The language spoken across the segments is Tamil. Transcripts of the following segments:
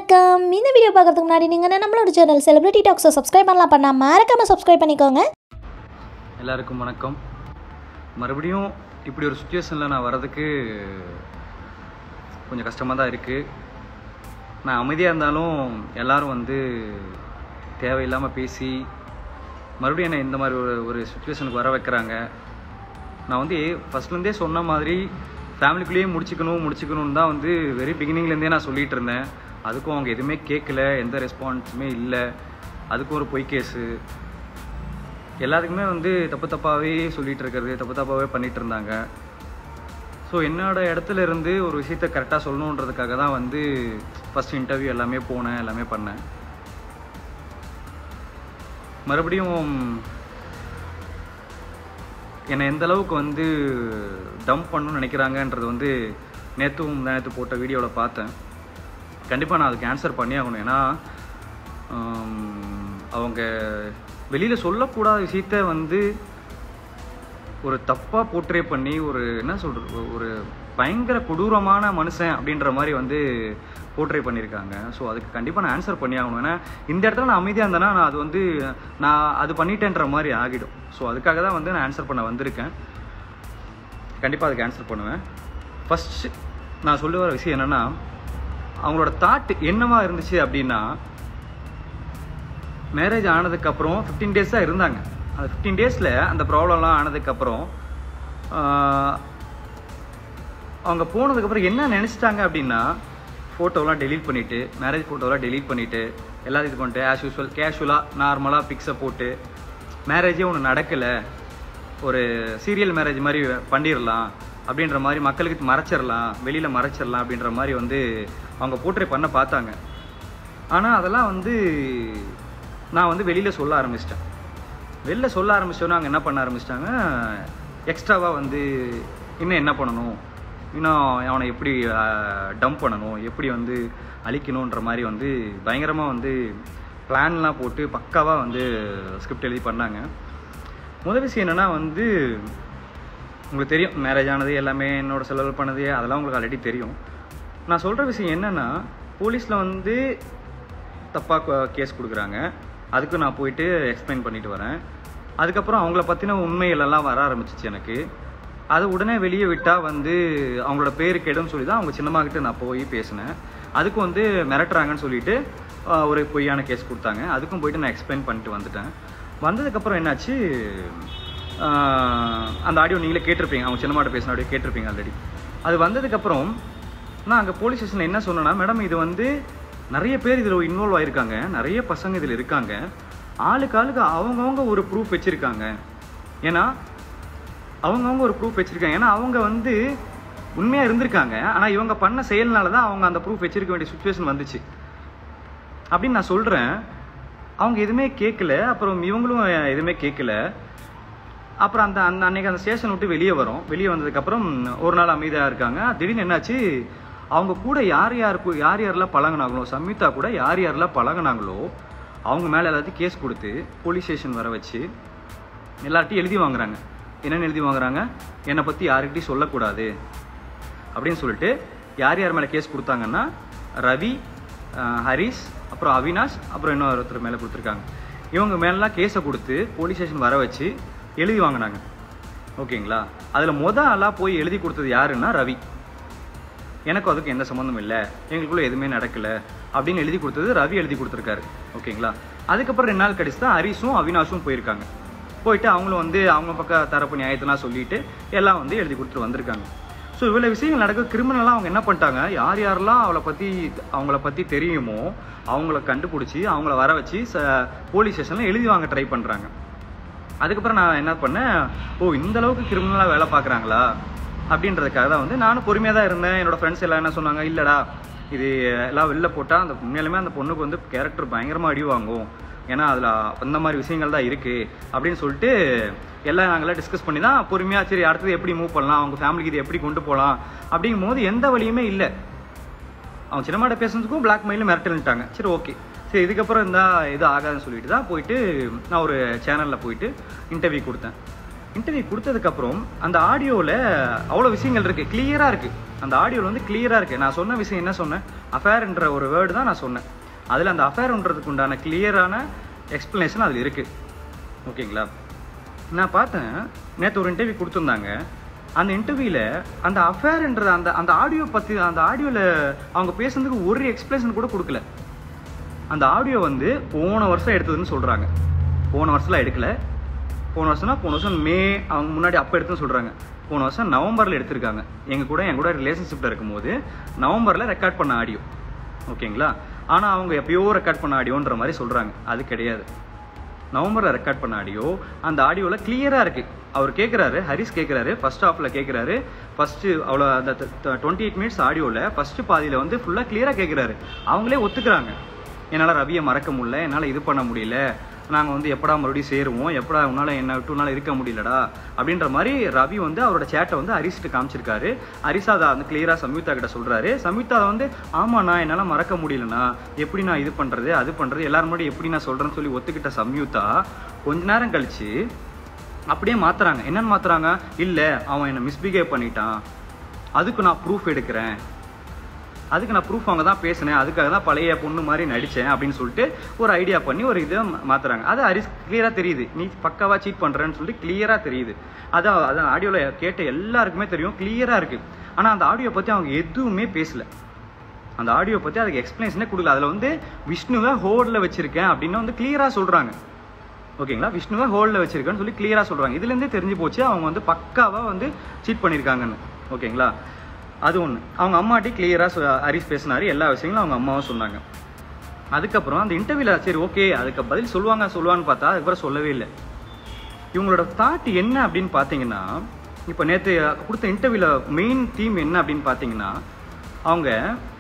வணக்கம் இந்த வீடியோ பார்க்கறதுக்கு முன்னாடி நீங்கள் நம்மளோட சேனல் செலிபிரிட்டி டாக்ஸை சப்ஸ்கிரைப் பண்ணலாம் பண்ணால் மறக்காமல் சப்ஸ்கிரைப் பண்ணிக்கோங்க எல்லாருக்கும் வணக்கம் மறுபடியும் இப்படி ஒரு சுச்சுவேஷனில் நான் வர்றதுக்கு கொஞ்சம் கஷ்டமாக தான் இருக்குது நான் அமைதியாக இருந்தாலும் எல்லாரும் வந்து தேவையில்லாமல் பேசி மறுபடியும் என்னை இந்த மாதிரி ஒரு ஒரு சுச்சுவேஷனுக்கு வர வைக்கிறாங்க நான் வந்து ஃபஸ்ட்லேருந்தே சொன்ன மாதிரி ஃபேமிலிக்குள்ளேயே முடிச்சுக்கணும் முடிச்சுக்கணும்னு தான் வந்து வெரி பிகினிங்லேருந்தே நான் சொல்லிகிட்டு இருந்தேன் அதுக்கும் அவங்க எதுவுமே கேட்கல எந்த ரெஸ்பான்ஸுமே இல்லை அதுக்கும் ஒரு பொய் கேஸு எல்லாத்துக்குமே வந்து தப்பு தப்பாகவே சொல்லிட்டு இருக்கிறது தப்பு தப்பாகவே பண்ணிட்டு இருந்தாங்க ஸோ என்னோட இடத்துல இருந்து ஒரு விஷயத்த கரெக்டாக சொல்லணுன்றதுக்காக தான் வந்து ஃபஸ்ட் இன்டர்வியூ எல்லாமே போனேன் எல்லாமே பண்ணேன் மறுபடியும் என்னை எந்த அளவுக்கு வந்து டம்ப் பண்ணணும்னு நினைக்கிறாங்கன்றது வந்து நேற்றும் நேற்று போட்ட வீடியோவில் பார்த்தேன் கண்டிப்பாக நான் அதுக்கு ஆன்சர் பண்ணி ஆகணும் ஏன்னா ஆம், அவங்க வெளியில் சொல்லக்கூடாத விஷயத்த வந்து ஒரு தப்பாக போர்ட்ரே பண்ணி ஒரு என்ன சொல்கிறது ஒரு பயங்கர கொடூரமான மனுஷன் அப்படின்ற மாதிரி வந்து போர்ட்ரே பண்ணியிருக்காங்க ஸோ அதுக்கு கண்டிப்பாக நான் ஆன்சர் பண்ணி ஆகணும் ஏன்னா இந்த இடத்துல நான் அமைதியாக இருந்தேன்னா நான் அது வந்து நான் அது பண்ணிட்டேன்ற மாதிரி ஆகிடும் ஸோ அதுக்காக தான் வந்து நான் ஆன்சர் பண்ண வந்திருக்கேன் கண்டிப்பாக அதுக்கு ஆன்சர் பண்ணுவேன் ஃபஸ்ட் நான் சொல்ல வர விஷயம் என்னென்னா அவங்களோட தாட் என்னவா இருந்துச்சு அப்படின்னா மேரேஜ் ஆனதுக்கப்புறம் ஃபிஃப்டீன் டேஸ் தான் இருந்தாங்க அந்த ஃபிஃப்டீன் டேஸில் அந்த ப்ராப்ளம்லாம் ஆனதுக்கப்புறம் அவங்க போனதுக்கப்புறம் என்ன நினச்சிட்டாங்க அப்படின்னா ஃபோட்டோலாம் டெலீட் பண்ணிவிட்டு மேரேஜ் ஃபோட்டோலாம் டெலீட் பண்ணிவிட்டு எல்லாத்தையும் இது பண்ணிட்டு ஆஸ் யூஸ்வல் கேஷுவலாக நார்மலாக பிக்ஸை போட்டு மேரேஜே ஒன்று நடக்கலை ஒரு சீரியல் மேரேஜ் மாதிரி பண்ணிடலாம் அப்படின்ற மாதிரி மக்களுக்கு மறைச்சிடலாம் வெளியில் மறைச்சிடலாம் அப்படின்ற மாதிரி வந்து அவங்க போர்ட்ரே பண்ண பார்த்தாங்க ஆனால் அதெல்லாம் வந்து நான் வந்து வெளியில் சொல்ல ஆரம்பிச்சிட்டேன் வெளில சொல்ல ஆரம்பிச்சோன்னா அவங்க என்ன பண்ண ஆரம்பிச்சிட்டாங்க எக்ஸ்ட்ராவாக வந்து இன்னும் என்ன பண்ணணும் இன்னும் அவனை எப்படி டம்ப் பண்ணணும் எப்படி வந்து அழிக்கணுன்ற மாதிரி வந்து பயங்கரமாக வந்து பிளான்லாம் போட்டு பக்காவாக வந்து ஸ்கிரிப்ட் எழுதி பண்ணாங்க முதல் விஷயம் என்னென்னா வந்து உங்களுக்கு தெரியும் மேரேஜ் ஆனது எல்லாமே என்னோட செலவு பண்ணது அதெல்லாம் உங்களுக்கு ஆல்ரெடி தெரியும் நான் சொல்கிற விஷயம் என்னென்னா போலீஸில் வந்து தப்பாக கேஸ் கொடுக்குறாங்க அதுக்கு நான் போயிட்டு எக்ஸ்பிளைன் பண்ணிட்டு வரேன் அதுக்கப்புறம் அவங்கள பற்றின உண்மைகள் எல்லாம் வர ஆரம்பிச்சிச்சு எனக்கு அது உடனே வெளியே விட்டால் வந்து அவங்களோட பேரு கெடுன்னு சொல்லி தான் அவங்க சின்னம்மா கிட்ட நான் போய் பேசினேன் அதுக்கும் வந்து மிரட்டுறாங்கன்னு சொல்லிட்டு ஆஹ், ஒரு பொய்யான கேஸ் கொடுத்தாங்க அதுக்கும் போயிட்டு நான் எக்ஸ்பிளைன் பண்ணிட்டு வந்துட்டேன் வந்ததுக்கப்புறம் என்னாச்சு ஆஹ், அந்த ஆடியோ நீங்களே கேட்டிருப்பீங்க அவங்க சின்னமாட்ட பேசின ஆடியோ கேட்டிருப்பீங்க ஆல்ரெடி அது வந்ததுக்கப்புறம் நான் அங்கே போலீஸ் ஸ்டேஷனில் என்ன சொன்னேன்னா மேடம் இது வந்து நிறைய பேர் இதில் இன்வால்வ் ஆயிருக்காங்க நிறைய பசங்க இதில் இருக்காங்க ஆளுக்கு ஆளுக்கு அவங்கவுங்க ஒரு ப்ரூஃப் வச்சுருக்காங்க ஏன்னா அவங்கவுங்க ஒரு ப்ரூஃப் வச்சுருக்காங்க ஏன்னா அவங்க வந்து உண்மையாக இருந்திருக்காங்க ஆனால் இவங்க பண்ண செயல்னால தான் அவங்க அந்த ப்ரூஃப் வச்சிருக்க வேண்டிய சுச்சுவேஷன் வந்துச்சு அப்படின்னு நான் சொல்கிறேன் அவங்க எதுவுமே கேட்கல அப்புறம் இவங்களும் எதுவுமே கேட்கல அப்புறம் அந்த அந்த அன்னைக்கு அந்த ஸ்டேஷன் விட்டு வெளியே வரோம் வெளியே வந்ததுக்கப்புறம் ஒரு நாள் அமைதியாக இருக்காங்க திடீர்னு என்னாச்சு அவங்க கூட யார் யாருக்கு யார் யாரெல்லாம் பழகுனாங்களோ சம்யுக்தா கூட யார் யாரெல்லாம் பழகுனாங்களோ அவங்க மேலே எல்லாத்தையும் கேஸ் கொடுத்து போலீஸ் ஸ்டேஷன் வர வச்சு எல்லார்ட்டையும் எழுதி வாங்குறாங்க என்னென்னு எழுதி வாங்குறாங்க என்னை பற்றி யாருக்கிட்டையும் சொல்லக்கூடாது அப்படின்னு சொல்லிட்டு யார் யார் மேலே கேஸ் கொடுத்தாங்கன்னா ரவி அஹ், ஹரிஷ் அப்புறம் அவினாஷ் அப்புறம் இன்னொருத்தர் மேலே கொடுத்துருக்காங்க இவங்க மேலாம் கேஸை கொடுத்து போலீஸ் ஸ்டேஷன் வர வச்சு எழுதி வாங்கினாங்க ஓகேங்களா அதில் மொத ஆளாக போய் எழுதி கொடுத்தது யாருன்னா ரவி எனக்கும் அதுக்கு எந்த சம்மந்தமும் இல்லை எங்களுக்குள்ள எதுவுமே நடக்கல அப்படின்னு எழுதி கொடுத்தது ரவி எழுதி கொடுத்துருக்காரு ஓகேங்களா அதுக்கப்புறம் ரெண்டு நாள் கழிச்சு தான் ஹரிஷும் அவினாஷும் போயிருக்காங்க போயிட்டு அவங்களும் வந்து அவங்க பக்கம் தரப்பு நியாயத்தெல்லாம் சொல்லிட்டு எல்லாம் வந்து எழுதி கொடுத்துட்டு வந்திருக்காங்க ஸோ இவ்வளோ விஷயங்கள் நடக்க கிரிமினலாக அவங்க என்ன பண்ணிட்டாங்க யார் யாரெல்லாம் அவளை பற்றி அவங்கள பற்றி தெரியுமோ அவங்கள கண்டுபிடிச்சி அவங்கள வர வச்சு ச போலீஸ் ஸ்டேஷனில் எழுதி வாங்க ட்ரை பண்ணுறாங்க அதுக்கப்புறம் நான் என்ன பண்ணேன் ஓ இந்த அளவுக்கு கிரிமினலாக வேலை பார்க்குறாங்களா அப்படின்றதுக்காக தான் வந்து நானும் பொறுமையாக தான் இருந்தேன் என்னோட ஃப்ரெண்ட்ஸ் எல்லாம் என்ன சொன்னாங்க இல்லைடா இது எல்லாம் வெளில போட்டால் அந்த உண்மையிலுமே அந்த பொண்ணுக்கு வந்து கேரக்டர் பயங்கரமாக அடி வாங்கும் ஏன்னா அதில் அந்த மாதிரி விஷயங்கள் தான் இருக்குது அப்படின்னு சொல்லிட்டு எல்லாம் நாங்களாம் டிஸ்கஸ் பண்ணி தான் பொறுமையாக சரி அடுத்தது எப்படி மூவ் பண்ணலாம் அவங்க ஃபேமிலிக்கு இது எப்படி கொண்டு போகலாம் அப்படிங்கும் போது எந்த வழியுமே இல்லை அவன் சின்னமாட்ட பேசுனதுக்கும் பிளாக் மெயிலும் மிரட்டல்ட்டாங்க சரி ஓகே சரி இதுக்கப்புறம் இருந்தா இது ஆகாதுன்னு சொல்லிட்டு தான் போயிட்டு நான் ஒரு சேனலில் போயிட்டு இன்டர்வியூ கொடுத்தேன் இன்டர்வியூ கொடுத்ததுக்கப்புறம் அந்த ஆடியோவில் அவ்வளோ விஷயங்கள் இருக்குது கிளியராக இருக்குது அந்த ஆடியோவில் வந்து கிளியராக இருக்குது நான் சொன்ன விஷயம் என்ன சொன்னேன் அஃபேர்ன்ற ஒரு வேர்டு தான் நான் சொன்னேன் அதில் அந்த அஃபேர்ன்றதுக்கு உண்டான கிளியரான எக்ஸ்ப்ளனேஷன் அதில் இருக்குது ஓகேங்களா நான் பார்த்தேன் நேற்று ஒரு இன்டர்வியூ கொடுத்துருந்தாங்க அந்த இன்டர்வியூவில் அந்த அஃபேர்ன்ற அந்த அந்த ஆடியோ பற்றி அந்த ஆடியோவில் அவங்க பேசுனதுக்கு ஒரு எக்ஸ்பிளேஷன் கூட கொடுக்கல அந்த ஆடியோ வந்து போன வருஷம் எடுத்ததுன்னு சொல்கிறாங்க போன வருஷம்லாம் எடுக்கல போன வருஷம்னா போன வருஷம் மே அவங்க முன்னாடி அப்போ எடுத்துன்னு சொல்கிறாங்க போன வருஷம் நவம்பரில் எடுத்திருக்காங்க எங்கள் கூட என் கூட ரிலேஷன்ஷிப்பில் இருக்கும்போது நவம்பரில் ரெக்கார்ட் பண்ண ஆடியோ ஓகேங்களா ஆனால் அவங்க எப்பயோ ரெக்கார்ட் பண்ண ஆடியோன்ற மாதிரி சொல்கிறாங்க அது கிடையாது நவம்பரில் ரெக்கார்ட் பண்ண ஆடியோ அந்த ஆடியோவில் கிளியராக இருக்குது அவர் கேட்குறாரு ஹரிஸ் கேட்குறாரு ஃபர்ஸ்ட் ஹாஃபில் கேட்குறாரு ஃபஸ்ட்டு அவ்வளோ அந்த டுவெண்ட்டி எயிட் மினிட்ஸ் ஆடியோவில் ஃபஸ்ட்டு பாதியில் வந்து ஃபுல்லாக கிளியராக கேட்குறாரு அவங்களே ஒத்துக்கிறாங்க என்னால் ரவியை மறக்க முடியல என்னால் இது பண்ண முடியல நாங்கள் வந்து எப்படா மறுபடியும் சேருவோம் எப்படா உன்னால் என்ன விட்டு உன்னால் இருக்க முடியலடா அப்படின்ற மாதிரி ரவி வந்து அவரோட சேட்டை வந்து ஹரிஸ்ட்டு காமிச்சிருக்காரு ஹரிஸ் அதை வந்து கிளியராக சம்யுக்தா கிட்ட சொல்கிறாரு சம்யுக்தா வந்து ஆமாண்ணா என்னால் மறக்க முடியலண்ணா எப்படி நான் இது பண்ணுறது அது பண்ணுறது எல்லாரும் முன்னாடி எப்படி நான் சொல்கிறேன்னு சொல்லி ஒத்துக்கிட்ட சம்யுக்தா கொஞ்ச நேரம் கழிச்சு அப்படியே மாத்துறாங்க என்னன்னு மாத்துறாங்க இல்லை அவன் என்னை மிஸ்பிஹேவ் பண்ணிட்டான் அதுக்கு நான் ப்ரூஃப் எடுக்கிறேன் அதுக்கு நான் ப்ரூஃப் அவங்க தான் பேசினேன் அதுக்காக தான் பழைய பொண்ணு மாதிரி நடித்தேன் அப்படின்னு சொல்லிட்டு ஒரு ஐடியா பண்ணி ஒரு இதை மா- மாத்துறாங்க அது அரிஸ் கிளியராக தெரியுது நீ பக்காவா சீட் பண்ணுறேன்னு சொல்லிட்டு கிளியராக தெரியுது அதான் அதான் ஆடியோவில் கேட்ட எல்லாருக்குமே தெரியும் கிளியராக இருக்குது ஆனால் அந்த ஆடியோ பற்றி அவங்க எதுவுமே பேசல அந்த ஆடியோ பற்றி அதுக்கு எக்ஸ்பிளனேஷனே கொடுக்கல அதில் வந்து விஷ்ணுவை ஹோல்டில் வச்சிருக்கேன் அப்படின்னு வந்து கிளியராக சொல்கிறாங்க ஓகேங்களா விஷ்ணுவை ஹோல்டில் வச்சிருக்கேன்னு சொல்லி கிளியராக சொல்கிறாங்க இதுலேருந்தே தெரிஞ்சு போச்சு அவங்க வந்து பக்காவாக வந்து சீட் பண்ணியிருக்காங்கன்னு ஓகேங்களா அது ஒன்று அவங்க அம்மாட்டி கிளியராக ஹரிஸ் பேசினாரு எல்லா விஷயங்களும் அவங்க அம்மாவும் சொன்னாங்க அதுக்கப்புறம் அந்த இன்டர்வியூவில் சரி ஓகே அதுக்கு பதில் சொல்லுவாங்க சொல்லுவான்னு பார்த்தா அதுக்கப்புறம் சொல்லவே இல்லை இவங்களோட தாட் என்ன அப்படின்னு பார்த்தீங்கன்னா இப்போ நேற்று கொடுத்த இன்டர்வியூவில் மெயின் தீம் என்ன அப்படின்னு பார்த்தீங்கன்னா அவங்க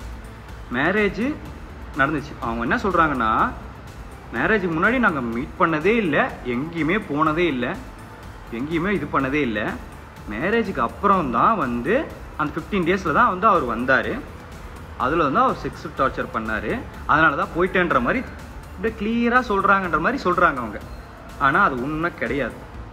மேரேஜ் நடந்துச்சு அவங்க என்ன சொல்கிறாங்கன்னா மேரேஜுக்கு முன்னாடி நாங்கள் மீட் பண்ணதே இல்லை எங்கேயுமே போனதே இல்லை எங்கேயுமே இது பண்ணதே இல்லை மேரேஜுக்கு அப்புறம் தான் வந்து அந்த ஃபிஃப்டீன் டேஸில் தான் வந்து அவர் வந்தார் அதில் வந்து அவர் செக்ஸ் டார்ச்சர் பண்ணார் அதனால தான் போயிட்டேன்ற மாதிரி அப்படியே கிளியராக சொல்கிறாங்கன்ற மாதிரி சொல்கிறாங்க அவங்க ஆனால் அது உண்மை கிடையாது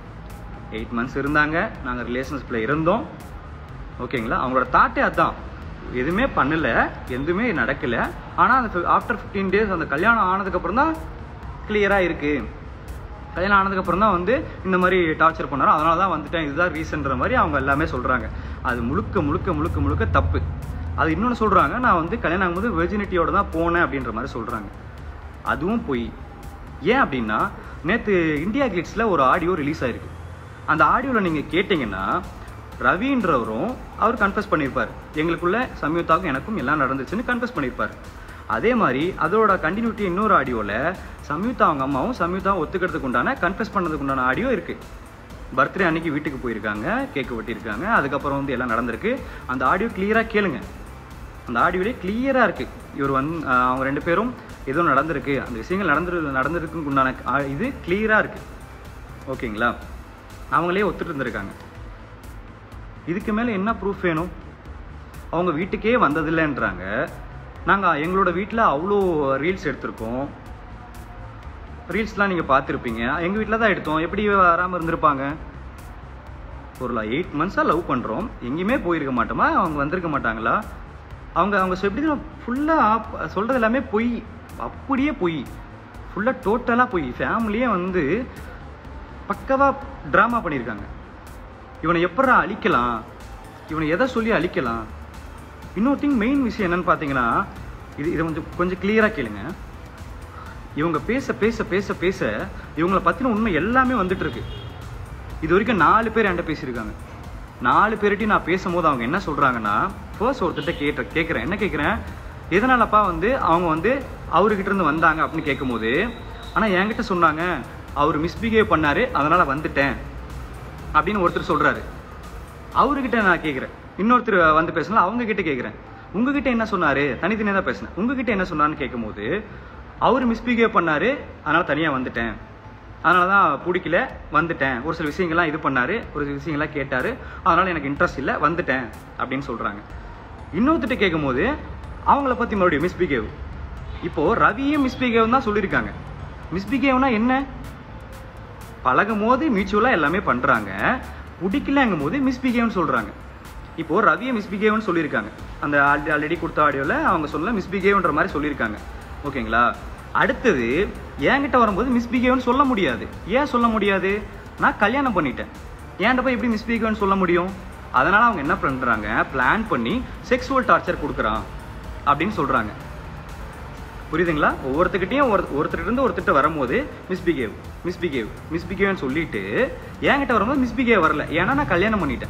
எயிட் மந்த்ஸ் இருந்தாங்க நாங்கள் ரிலேஷன்ஷிப்பில் இருந்தோம் ஓகேங்களா அவங்களோட தாட்டே அதான் எதுவுமே பண்ணல எதுவுமே நடக்கல ஆனால் அந்த ஆஃப்டர் ஃபிஃப்டீன் டேஸ் அந்த கல்யாணம் ஆனதுக்கப்புறம் தான் கிளியராக இருக்குது கல்யாணம் ஆனதுக்கப்புறம் தான் வந்து இந்த மாதிரி டார்ச்சர் பண்ணாரோ அதனால தான் வந்துட்டேன் இதுதான் ரீசன்ற மாதிரி அவங்க எல்லாமே சொல்கிறாங்க அது முழுக்க முழுக்க முழுக்க முழுக்க தப்பு அது இன்னொன்று சொல்கிறாங்க நான் வந்து கல்யாணம் ஆகும்போது வெர்ஜினிட்டியோட தான் போனேன் அப்படின்ற மாதிரி சொல்கிறாங்க அதுவும் பொய் ஏன் அப்படின்னா நேற்று இந்தியா கிளிட்ஸில் ஒரு ஆடியோ ரிலீஸ் ஆயிருக்கு அந்த ஆடியோவில் நீங்கள் கேட்டிங்கன்னா ரவின்றவரும் அவர் கன்ஃபஸ் பண்ணியிருப்பார் எங்களுக்குள்ள சம்யுக்தாவுக்கும் எனக்கும் எல்லாம் நடந்துச்சுன்னு கன்ஃபஸ் பண்ணியிருப்பார் அதே மாதிரி அதோட கண்டினியூட்டி இன்னொரு ஆடியோவில் சம்யுக்தா அவங்க அம்மாவும் சம்யுக்தாவும் ஒத்துக்கிறதுக்கு உண்டான கன்ஃபஸ் பண்ணதுக்கு உண்டான ஆடியோ இருக்குது பர்த்டே அன்னைக்கு வீட்டுக்கு போயிருக்காங்க கேக்கு வெட்டியிருக்காங்க அதுக்கப்புறம் வந்து எல்லாம் நடந்திருக்கு அந்த ஆடியோ கிளியராக கேளுங்க அந்த ஆடியோலே கிளியராக இருக்குது இவர் வந்து ஆஹ் அவங்க ரெண்டு பேரும் ஏதோ நடந்திருக்கு அந்த விஷயங்கள் நடந்துரு நடந்திருக்குன்னு உண்டான ஆ- இது கிளியராக இருக்குது ஓகேங்களா அவங்களே ஒத்துட்டு இருந்திருக்காங்க இதுக்கு மேலே என்ன ப்ரூஃப் வேணும் அவங்க வீட்டுக்கே வந்ததில்லைன்றாங்க நாங்கள் எங்களோட வீட்டில் அவ்வளோ ரீல்ஸ் எடுத்திருக்கோம் ரீல்ஸ்லாம் நீங்கள் பார்த்துருப்பீங்க எங்கள் வீட்டில் தான் எடுத்தோம் எப்படி வராமல் இருந்திருப்பாங்க ஒரு எயிட் மந்த்ஸாக லவ் பண்ணுறோம் எங்கேயுமே போயிருக்க மாட்டோமா அவங்க வந்திருக்க மாட்டாங்களா அவங்க அவங்க எப்படி ஃபுல்லாக சொல்கிறது எல்லாமே பொய் அப்படியே பொய் ஃபுல்லாக டோட்டலாக பொய் ஃபேமிலியே வந்து பக்கவாக ட்ராமா பண்ணியிருக்காங்க இவனை எப்படா அழிக்கலாம் இவனை எதை சொல்லி அழிக்கலாம் இன்னொரு திங் மெயின் விஷயம் என்னன்னு பார்த்தீங்கன்னா இது இதை கொஞ்சம் கொஞ்சம் கிளியராக கேளுங்க இவங்க பேச பேச பேச பேச இவங்கள பற்றின உண்மை எல்லாமே வந்துட்டு இருக்கு இது வரைக்கும் நாலு பேர் என்கிட்ட பேசியிருக்காங்க நாலு பேர்கிட்டையும் நான் பேசும்போது அவங்க என்ன சொல்கிறாங்கன்னா ஃபர்ஸ்ட் ஒருத்தர்கிட்ட கேட்ட கேட்குறேன் என்ன கேட்குறேன் எதனாலப்பா வந்து அவங்க வந்து அவர்கிட்ட இருந்து வந்தாங்க அப்படின்னு கேட்கும்போது ஆனால் என்கிட்ட சொன்னாங்க அவர் மிஸ்பிஹேவ் பண்ணாரு அதனால் வந்துட்டேன் அப்படின்னு ஒருத்தர் சொல்கிறாரு அவர்கிட்ட நான் கேட்குறேன் இன்னொருத்தர் வந்து பேசலாம் அவங்க கிட்ட கேட்குறேன் உங்ககிட்ட என்ன சொன்னாரு தனித்தனியாக தான் பேசினேன் உங்ககிட்ட என்ன சொன்னான்னு கேட்கும்போது அவர் மிஸ்பிஹேவ் பண்ணாரு அதனால தனியாக வந்துட்டேன் அதனால தான் பிடிக்கல வந்துட்டேன் ஒரு சில விஷயங்கள்லாம் இது பண்ணாரு ஒரு சில விஷயங்கள்லாம் கேட்டாரு அதனால எனக்கு இன்ட்ரெஸ்ட் இல்லை வந்துட்டேன் அப்படின்னு சொல்றாங்க இன்னொருத்திட்ட கேட்கும்போது அவங்கள பத்தி மறுபடியும் மிஸ்பிஹேவ் இப்போ ரவியும் மிஸ்பிஹேவ் தான் சொல்லியிருக்காங்க மிஸ்பிஹேவ்னா என்ன பழகும் போது மியூச்சுவலாக எல்லாமே பண்ணுறாங்க பிடிக்கலங்கும் போது மிஸ்பிஹேவ்னு சொல்கிறாங்க இப்போ ரவியை மிஸ்பிகேவ்னு சொல்லியிருக்காங்க அந்த ஆல்ரெடி கொடுத்த ஆடியோவில் அவங்க சொல்ல மிஸ்பிகேவ்ன்ற மாதிரி சொல்லியிருக்காங்க ஓகேங்களா அடுத்தது என்கிட்ட வரும்போது மிஸ்பிகேவ்னு சொல்ல முடியாது ஏன் சொல்ல முடியாது நான் கல்யாணம் பண்ணிட்டேன் ஏன்ட்ட போய் எப்படி மிஸ்பிகேவ்னு சொல்ல முடியும் அதனால அவங்க என்ன பண்ணுறாங்க பிளான் பண்ணி செக்ஸுவல் டார்ச்சர் கொடுக்குறான் அப்படின்னு சொல்கிறாங்க புரியுதுங்களா ஒவ்வொருத்தர்கிட்டயும் ஒரு ஒருத்தர்கிட்ட இருந்து ஒருத்தர்கிட்ட வரும்போது மிஸ்பிகேவ் மிஸ்பிகேவ் மிஸ்பிகேவ்னு சொல்லிட்டு என்கிட்ட வரும்போது மிஸ்பிகேவ் வரல ஏன்னா நான் கல்யாணம் பண்ணிட்டேன்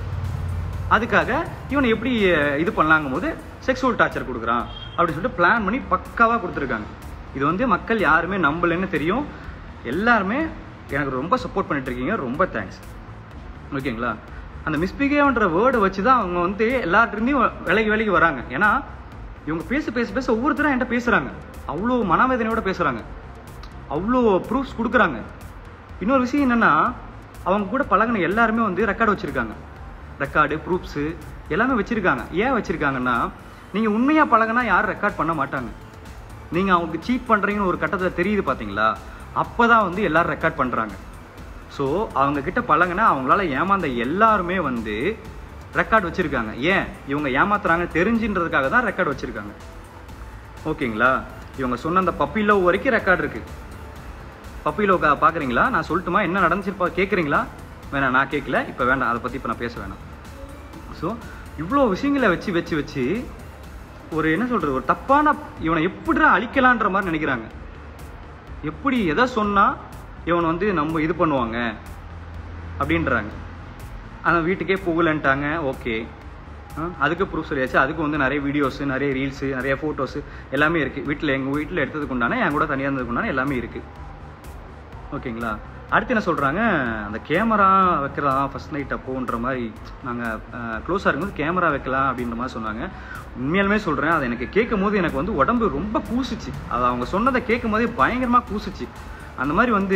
அதுக்காக இவனை எப்படி அஹ், இது பண்ணலாங்கும் போது செக்ஸுவல் டார்ச்சர் கொடுக்குறான் அப்படின்னு சொல்லிட்டு பிளான் பண்ணி பக்காவாக கொடுத்துருக்காங்க இது வந்து மக்கள் யாருமே நம்பலைன்னு தெரியும் எல்லாருமே எனக்கு ரொம்ப சப்போர்ட் பண்ணிட்டு இருக்கீங்க ரொம்ப தேங்க்ஸ் ஓகேங்களா அந்த மிஸ்பிகேவ்ன்ற வேர்டை வச்சு தான் அவங்க வந்து எல்லார்ட்டையும் விலகி விலகி வராங்க ஏன்னா இவங்க பேச பேச பேச ஒவ்வொருத்தரும் என்கிட்ட பேசுகிறாங்க அவ்வளோ மனவேதனையோட பேசுகிறாங்க அவ்வளோ ப்ரூஃப்ஸ் கொடுக்குறாங்க இன்னொரு விஷயம் என்னென்னா அவங்க கூட பழகின எல்லாருமே வந்து ரெக்கார்டு வச்சுருக்காங்க ரெக்கார்டு ப்ரூஃப்ஸு எல்லாமே வச்சுருக்காங்க ஏன் வச்சுருக்காங்கன்னா நீங்கள் உண்மையாக பழகினா யாரும் ரெக்கார்ட் பண்ண மாட்டாங்க நீங்கள் அவங்களுக்கு சீட் பண்ணுறீங்கன்னு ஒரு கட்டத்தில் தெரியுது பார்த்தீங்களா அப்போ தான் வந்து எல்லாரும் ரெக்கார்ட் பண்ணுறாங்க ஸோ அவங்க கிட்ட பழகுனா அவங்களால ஏமாந்த எல்லாருமே வந்து ரெக்கார்ட் வச்சுருக்காங்க ஏன் இவங்க ஏமாத்துறாங்க தெரிஞ்சுன்றதுக்காக தான் ரெக்கார்ட் வச்சுருக்காங்க ஓகேங்களா இவங்க சொன்ன அந்த பப்பி லவ் வரைக்கும் ரெக்கார்ட் இருக்குது பப்பி லவ் பார்க்குறீங்களா நான் சொல்லட்டுமா என்ன நடந்துச்சுப்பா கேட்குறீங்களா வேணாம் நான் கேட்கல இப்போ வேண்டாம் அதை பற்றி இப்போ நான் பேச வேணாம் ஸோ இவ்வளோ விஷயங்களை வச்சு வச்சு வச்சு ஒரு என்ன சொல்கிறது ஒரு தப்பான இவனை எப்படிடா அழிக்கலான்ற மாதிரி நினைக்கிறாங்க எப்படி எதை சொன்னால் இவன் வந்து நம்ம இது பண்ணுவாங்க அப்படின்றாங்க ஆனால் வீட்டுக்கே புகலன்ட்டாங்க ஓகே அதுக்கு ப்ரூஃப் சொல்லியாச்சு அதுக்கு வந்து நிறைய வீடியோஸு நிறைய ரீல்ஸு நிறைய ஃபோட்டோஸு எல்லாமே இருக்குது வீட்டில் எங்கள் வீட்டில் எடுத்ததுக்கு உண்டான என் கூட தனியாக இருந்ததுக்கு உண்டான எல்லாமே இருக்குது ஓகேங்களா அடுத்து என்ன சொல்கிறாங்க அந்த கேமரா வைக்கலாம் ஃபர்ஸ்ட் நைட் அப்போன்ற மாதிரி நாங்கள் க்ளோஸாக இருக்கும்போது கேமரா வைக்கலாம் அப்படின்ற மாதிரி சொன்னாங்க உண்மையாலுமே சொல்கிறேன் அதை எனக்கு கேட்கும் போது எனக்கு வந்து உடம்பு ரொம்ப கூசுச்சு அது அவங்க சொன்னதை கேட்கும் போதே பயங்கரமாக கூசுச்சு அந்த மாதிரி வந்து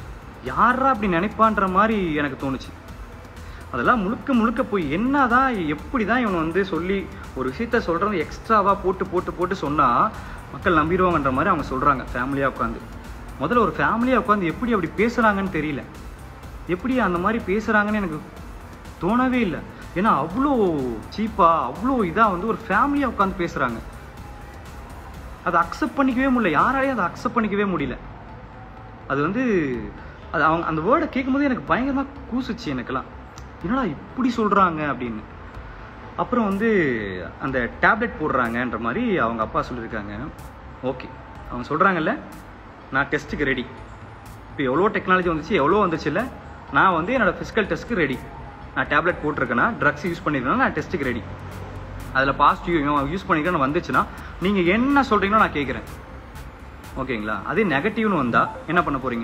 யாரா அப்படி நினைப்பான்ற மாதிரி எனக்கு தோணுச்சு அதெல்லாம் முழுக்க முழுக்க போய் என்னதான் எப்படி தான் இவன் வந்து சொல்லி ஒரு விஷயத்த சொல்கிறது எக்ஸ்ட்ராவாக போட்டு போட்டு போட்டு சொன்னால் மக்கள் நம்பிடுவாங்கன்ற மாதிரி அவங்க சொல்கிறாங்க ஃபேமிலியாக உட்காந்து முதல்ல ஒரு ஃபேமிலியாக உட்காந்து எப்படி அப்படி பேசுகிறாங்கன்னு தெரியல எப்படி அந்த மாதிரி பேசுகிறாங்கன்னு எனக்கு தோணவே இல்லை ஏன்னா அவ்வளோ சீப்பாக அவ்வளோ இதாக வந்து ஒரு ஃபேமிலியாக உட்காந்து பேசுகிறாங்க அதை அக்செப்ட் பண்ணிக்கவே முடியல யாராலையும் அதை அக்செப்ட் பண்ணிக்கவே முடியல அது வந்து அது அவங்க அந்த வேர்டை கேட்கும்போது எனக்கு பயங்கரமாக கூசுச்சு எனக்கெல்லாம் என்னடா இப்படி சொல்கிறாங்க அப்படின்னு அப்புறம் வந்து அந்த டேப்லெட் போடுறாங்கன்ற மாதிரி அவங்க அப்பா சொல்லியிருக்காங்க ஓகே அவங்க சொல்கிறாங்கல்ல நான் டெஸ்ட்டுக்கு ரெடி இப்போ எவ்வளோ டெக்னாலஜி வந்துச்சு எவ்வளோ வந்துச்சுல்ல நான் வந்து என்னோட ஃபிசிக்கல் டெஸ்ட்டுக்கு ரெடி நான் டேப்லெட் போட்டிருக்கேன்னா ட்ரக்ஸ் யூஸ் பண்ணியிருக்கேன்னா நான் டெஸ்ட்டுக்கு ரெடி அதில் பாசிட்டிவ் யூஸ் பண்ணிக்கிறேன்னு வந்துச்சுன்னா நீங்கள் என்ன சொல்கிறீங்களோ நான் கேட்குறேன் ஓகேங்களா அதே நெகட்டிவ்னு வந்தால் என்ன பண்ண போகிறீங்க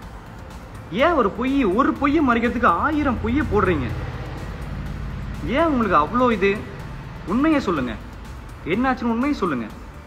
ஏன் ஒரு பொய் ஒரு பொய்யை மறைக்கிறதுக்கு ஆயிரம் பொய்யை போடுறீங்க ஏன் உங்களுக்கு அவ்வளோ இது உண்மையை சொல்லுங்க என்னாச்சுன்னு உண்மையை சொல்லுங்க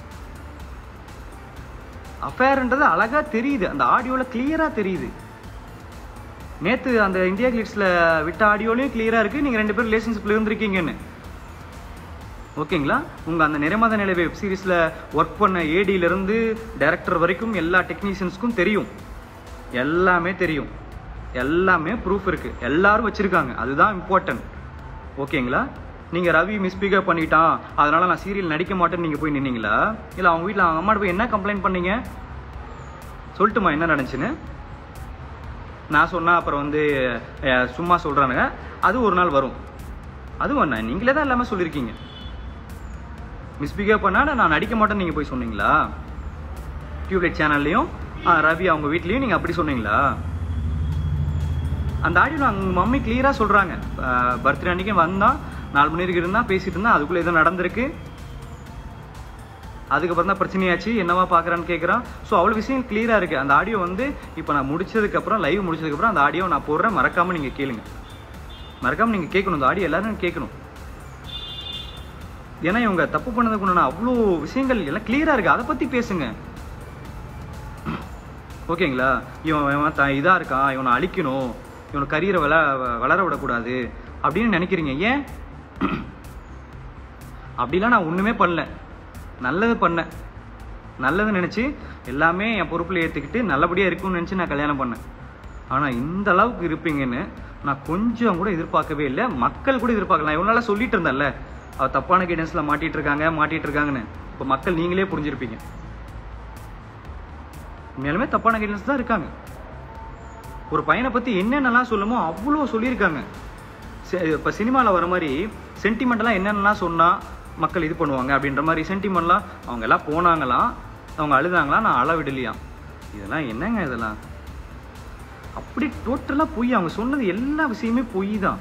அஃபேர்ன்றது அழகா தெரியுது அந்த ஆடியோவில் கிளியரா தெரியுது நேத்து அந்த இந்தியா கிளிட்ஸ்ல விட்ட ஆடியோலையும் கிளியரா இருக்கு நீங்க ரெண்டு பேரும் ரிலேஷன்ஷிப்ல இருந்திருக்கீங்கன்னு ஓகேங்களா உங்க அந்த நிறைமாத நிலை வெப் சீரிஸ்ல ஒர்க் பண்ண ஏடியில இருந்து டைரக்டர் வரைக்கும் எல்லா டெக்னீஷியன்ஸ்க்கும் தெரியும் எல்லாமே தெரியும் எல்லாமே ப்ரூஃப் இருக்கு எல்லாரும் வச்சிருக்காங்க அதுதான் இம்பார்ட்டன்ட் ஓகேங்களா நீங்க ரவி மிஸ்பிகேவ் பண்ணிட்டான் அதனால நான் சீரியல் நடிக்க மாட்டேன்னு நீங்க போய் நின்னீங்களா இல்ல அவங்க வீட்ல அவங்க அம்மாட்ட போய் என்ன கம்ப்ளைண்ட் பண்ணீங்க சொல்லட்டுமா என்ன நடந்துச்சுன்னு நான் சொன்னா அப்புறம் வந்து அஹ், சும்மா சொல்றானுங்க அது ஒரு நாள் வரும் அதுவும் என்ன நீங்களே தான் எல்லாமே சொல்லியிருக்கீங்க மிஸ்பிகேவ் பண்ணா நான் நடிக்க மாட்டேன்னு நீங்க போய் சொன்னீங்களா டியூப்லைட் சேனல்லையும் ரவி அவங்க வீட்லயும் நீங்க அப்படி சொன்னீங்களா அந்த ஆடியோ அவங்க மம்மி கிளியரா சொல்றாங்க பர்த்டே அன்னைக்கு வந்தான் நாலு மணி வரைக்கும் இருந்தா பேசிட்டு இருந்தா அதுக்குள்ள ஏதோ நடந்திருக்கு அதுக்கப்புறம் தான் பிரச்சனையாச்சு என்னவா பார்க்கறான்னு கேட்குறான் ஸோ அவ்வளோ விஷயம் கிளியரா இருக்கு அந்த ஆடியோ வந்து இப்போ நான் முடிச்சதுக்கப்புறம் லைவ் முடிச்சதுக்கப்புறம் அந்த ஆடியோ நான் போடுறேன் மறக்காம நீங்க கேளுங்க மறக்காம நீங்க கேட்கணும் இந்த ஆடியோ எல்லாரும் கேட்கணும் ஏன்னா இவங்க தப்பு பண்ணதுக்கு உண்டான அவ்வளோ விஷயங்கள் எல்லாம் கிளியரா இருக்கு அதை பத்தி பேசுங்க ஓகேங்களா இவன் இவன் த இதாக இருக்கான் இவனை அழிக்கணும் இவனை கரியரை வள வளர விடக்கூடாது அப்படின்னு நினைக்கிறீங்க ஏன் அப்படிலாம் நான் ஒன்றுமே பண்ணல நல்லது பண்ணேன் நல்லது நினச்சி எல்லாமே என் பொறுப்பில் ஏற்றுக்கிட்டு நல்லபடியாக இருக்கும்னு நினச்சி நான் கல்யாணம் பண்ணேன் ஆனால் இந்த அளவுக்கு இருப்பீங்கன்னு நான் கொஞ்சம் கூட எதிர்பார்க்கவே இல்லை மக்கள் கூட எதிர்பார்க்கல நான் இவ்வளோ நாளாக சொல்லிட்டு இருந்தேன்ல அவ தப்பான கைடன்ஸில் மாட்டிட்டு இருக்காங்க மாட்டிட்டு இருக்காங்கன்னு இப்போ மக்கள் நீங்களே புரிஞ்சிருப்பீங்க உண்மையாலுமே தப்பான கைடன்ஸ் தான் இருக்காங்க ஒரு பையனை பற்றி என்னென்னலாம் சொல்லுமோ அவ்வளோ சொல்லியிருக்காங்க இப்போ சினிமாவில் வர மாதிரி சென்டிமெண்ட்லாம் என்னென்னலாம் சொன்னால் மக்கள் இது பண்ணுவாங்க அப்படின்ற மாதிரி சென்டிமெண்ட்லாம் அவங்க எல்லாம் போனாங்களாம் அவங்க அழுதாங்களாம் நான் அளவிடலையாம் இதெல்லாம் என்னங்க இதெல்லாம் அப்படி டோட்டலாக பொய் அவங்க சொன்னது எல்லா விஷயமே பொய் தான்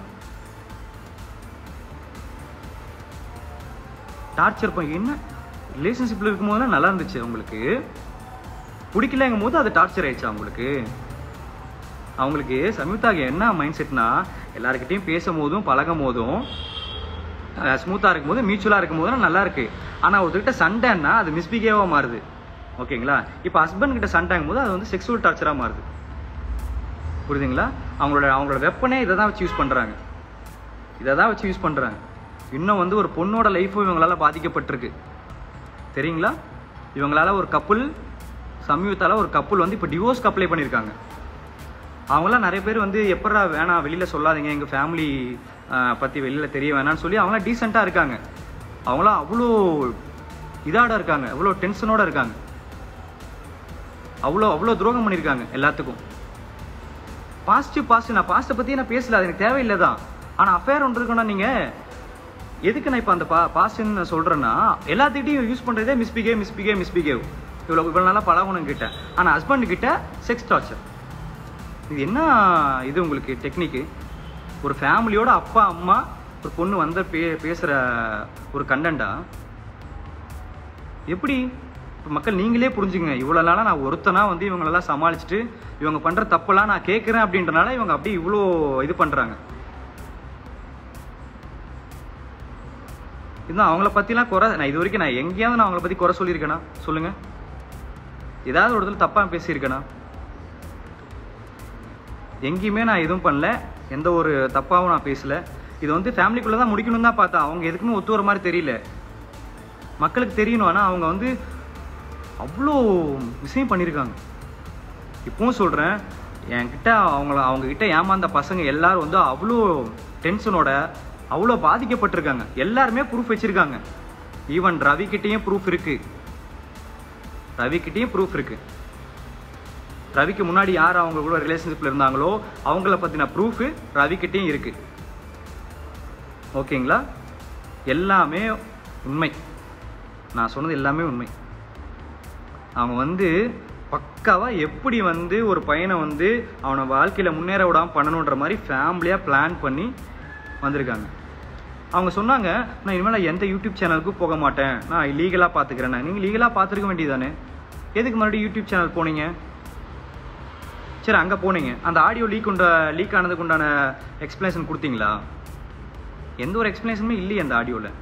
டார்ச்சர் பண்ணி என்ன ரிலேஷன்ஷிப்பில் இருக்கும்போதெல்லாம் நல்லா இருந்துச்சு அவங்களுக்கு பிடிக்கலங்கும் போது அது டார்ச்சர் ஆயிடுச்சு அவங்களுக்கு அவங்களுக்கு சம்யுக்தாக்கு என்ன மைண்ட் செட்னா எல்லாருக்கிட்டையும் பேசும் போதும் பழகும் போதும் ஸ்மூத்தாக இருக்கும் போது மியூச்சுவலாக இருக்கும் போது நல்லா இருக்கு ஆனால் ஒருத்தர்கிட்ட சண்டைன்னா அது மிஸ்பிகேவாக மாறுது ஓகேங்களா இப்போ ஹஸ்பண்ட் கிட்ட சண்டைங்கும் போது அது வந்து செக்ஸுவல் டார்ச்சராக மாறுது புரியுதுங்களா அவங்களோட அவங்களோட வெப்பனே இதை தான் வச்சு யூஸ் பண்ணுறாங்க இதை தான் வச்சு யூஸ் பண்ணுறாங்க இன்னும் வந்து ஒரு பொண்ணோட லைஃப்பும் இவங்களால பாதிக்கப்பட்டிருக்கு தெரியுங்களா இவங்களால ஒரு கப்புள் சமீபத்தால ஒரு கப்புள் வந்து இப்போ டிவோர்ஸ்க்கு அப்ளை பண்ணியிருக்காங்க அவங்களாம் நிறைய பேர் வந்து எப்படா வேணாம் வெளியில் சொல்லாதீங்க எங்கள் ஃபேமிலி பற்றி வெளியில் தெரிய வேணாம்னு சொல்லி அவங்களாம் டீசெண்டாக இருக்காங்க அவங்களாம் அவ்வளோ இதாட இருக்காங்க அவ்வளோ டென்ஷனோட இருக்காங்க அவ்வளோ அவ்வளோ துரோகம் பண்ணியிருக்காங்க எல்லாத்துக்கும் பாசிட்டிவ் பாசிட்டிவ் நான் பாஸ்ட்டை பற்றி நான் பேசல அது எனக்கு தேவையில்லை தான் ஆனால் அஃபேர் ஒன்று இருக்குன்னா நீங்கள் எதுக்கு நான் இப்போ அந்த பா பாசிட்டிவ் நான் சொல்கிறேன்னா எல்லாத்துக்கிட்டையும் யூஸ் பண்ணுறதே மிஸ்பிகேவ் மிஸ்பிகேவ் மிஸ்பிகேவ் இவ்வளோ இவ்வளோ நாளாக பழகணும் கிட்ட ஆனால் ஹஸ்பண்ட் கிட்ட செக்ஸ் டார்ச்சர் இது என்ன இது உங்களுக்கு டெக்னிக்கு ஒரு ஃபேமிலியோட அப்பா அம்மா ஒரு பொண்ணு வந்த பே பேசுகிற ஒரு கண்டென்ட்டா எப்படி இப்போ மக்கள் நீங்களே புரிஞ்சுங்க இவ்வளோ நாளாக நான் ஒருத்தனா வந்து இவங்களெல்லாம் சமாளிச்சுட்டு இவங்க பண்ணுற தப்பெல்லாம் நான் கேட்குறேன் அப்படின்றனால இவங்க அப்படியே இவ்வளோ இது பண்ணுறாங்க இதுதான் அவங்கள பற்றிலாம் குறை நான் இது வரைக்கும் நான் எங்கேயாவது நான் அவங்கள பற்றி குறை சொல்லியிருக்கேனா சொல்லுங்கள் ஏதாவது ஒரு இடத்துல தப்பாக பேசியிருக்கேனா எங்கேயுமே நான் எதுவும் பண்ணல எந்த ஒரு தப்பாகவும் நான் பேசல இது வந்து ஃபேமிலிக்குள்ளே தான் முடிக்கணும் தான் பார்த்தேன் அவங்க எதுக்குமே ஒத்து வர மாதிரி தெரியல மக்களுக்கு தெரியணும் ஆனால் அவங்க வந்து அவ்வளோ விஷயம் பண்ணியிருக்காங்க இப்பவும் சொல்கிறேன் என்கிட்ட அவங்கள அவங்கக்கிட்ட ஏமாந்த பசங்க எல்லாரும் வந்து அவ்வளோ டென்ஷனோட அவ்வளோ பாதிக்கப்பட்டிருக்காங்க எல்லாருமே ப்ரூஃப் வச்சுருக்காங்க ஈவன் ரவிக்கிட்டேயும் ப்ரூஃப் இருக்குது ரவிக்கிட்டேயும் ப்ரூஃப் இருக்குது ரவிக்கு முன்னாடி யார் அவங்க கூட ரிலேஷன்ஷிப்பில் இருந்தாங்களோ அவங்கள பற்றின ப்ரூஃபு ரவிக்கிட்டேயும் இருக்கு ஓகேங்களா எல்லாமே உண்மை நான் சொன்னது எல்லாமே உண்மை அவங்க வந்து பக்காவாக எப்படி வந்து ஒரு பையனை வந்து அவனை வாழ்க்கையில் முன்னேற விடாமல் பண்ணணுன்ற மாதிரி ஃபேமிலியாக பிளான் பண்ணி வந்திருக்காங்க அவங்க சொன்னாங்க நான் இனிமேல் நான் எந்த யூடியூப் சேனலுக்கும் போக மாட்டேன் நான் லீகலாக பார்த்துக்கிறேன் நீங்கள் லீகலாக பார்த்துருக்க வேண்டியதானே எதுக்கு மறுபடியும் யூடியூப் சேனல் போனீங்க சரி அங்கே போனீங்க அந்த ஆடியோ லீக் உண்ட லீக் ஆனதுக்கு உண்டான எக்ஸ்பிளேஷன் கொடுத்தீங்களா எந்த ஒரு எக்ஸ்பிளேஷனுமே இல்லையே அந்த ஆடியோவில்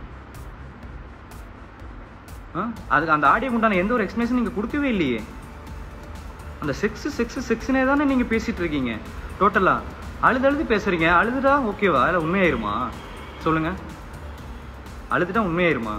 அதுக்கு அந்த ஆடியோக்கு உண்டான எந்த ஒரு எக்ஸ்பிளேஷன் நீங்கள் கொடுக்கவே இல்லையே அந்த செக்ஸ் செக்ஸ் செக்ஸ்னே தானே நீங்கள் பேசிகிட்டு இருக்கீங்க டோட்டலாக அழுது அழுது பேசுகிறீங்க அழுதுடா ஓகேவா இல்லை உண்மையாயிருமா சொல்லுங்கள் அழுதுட்டா உண்மையாயிருமா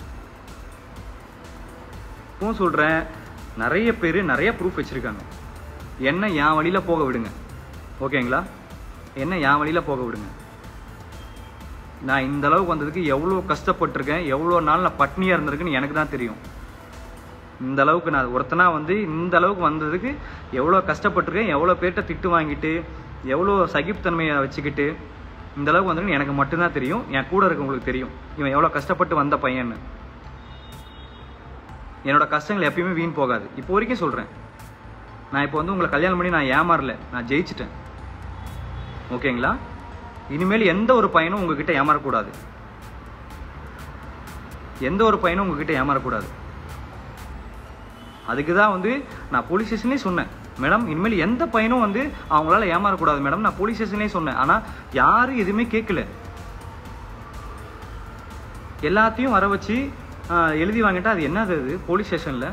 இப்பவும் சொல்கிறேன் நிறைய பேர் நிறைய ப்ரூஃப் வச்சுருக்காங்க என்ன என் வழியில் போக விடுங்க ஓகேங்களா என்ன என் வழியில் போக விடுங்க நான் இந்த அளவுக்கு வந்ததுக்கு எவ்வளோ கஷ்டப்பட்டிருக்கேன் எவ்வளோ நாள் நான் பட்னியாக இருந்திருக்குன்னு எனக்கு தான் தெரியும் இந்த அளவுக்கு நான் ஒருத்தனா வந்து இந்த அளவுக்கு வந்ததுக்கு எவ்வளோ கஷ்டப்பட்டிருக்கேன் எவ்வளோ பேர்கிட்ட திட்டு வாங்கிட்டு எவ்வளோ சகிப்புத்தன்மையை வச்சுக்கிட்டு இந்த அளவுக்கு வந்திருக்குன்னு எனக்கு மட்டும்தான் தெரியும் என் கூட இருக்கவங்களுக்கு தெரியும் இவன் எவ்வளோ கஷ்டப்பட்டு வந்த பையன்னு என்னோட கஷ்டங்கள் எப்பயுமே வீண் போகாது இப்போ வரைக்கும் சொல்கிறேன் நான் இப்போ வந்து உங்களை கல்யாணம் பண்ணி நான் ஏமாறல நான் ஜெயிச்சிட்டேன் ஓகேங்களா இனிமேல் எந்த ஒரு பையனும் உங்ககிட்ட ஏமாறக்கூடாது எந்த ஒரு பையனும் உங்ககிட்ட ஏமாறக்கூடாது அதுக்கு தான் வந்து நான் போலீஸ் ஸ்டேஷன்லேயே சொன்னேன் மேடம் இனிமேல் எந்த பையனும் வந்து அவங்களால ஏமாறக்கூடாது மேடம் நான் போலீஸ் ஸ்டேஷன்லேயே சொன்னேன் ஆனால் யாரும் எதுவுமே கேட்கல எல்லாத்தையும் வர வச்சு ஆஹ், எழுதி வாங்கிட்டா அது என்னது அது போலீஸ் ஸ்டேஷனில்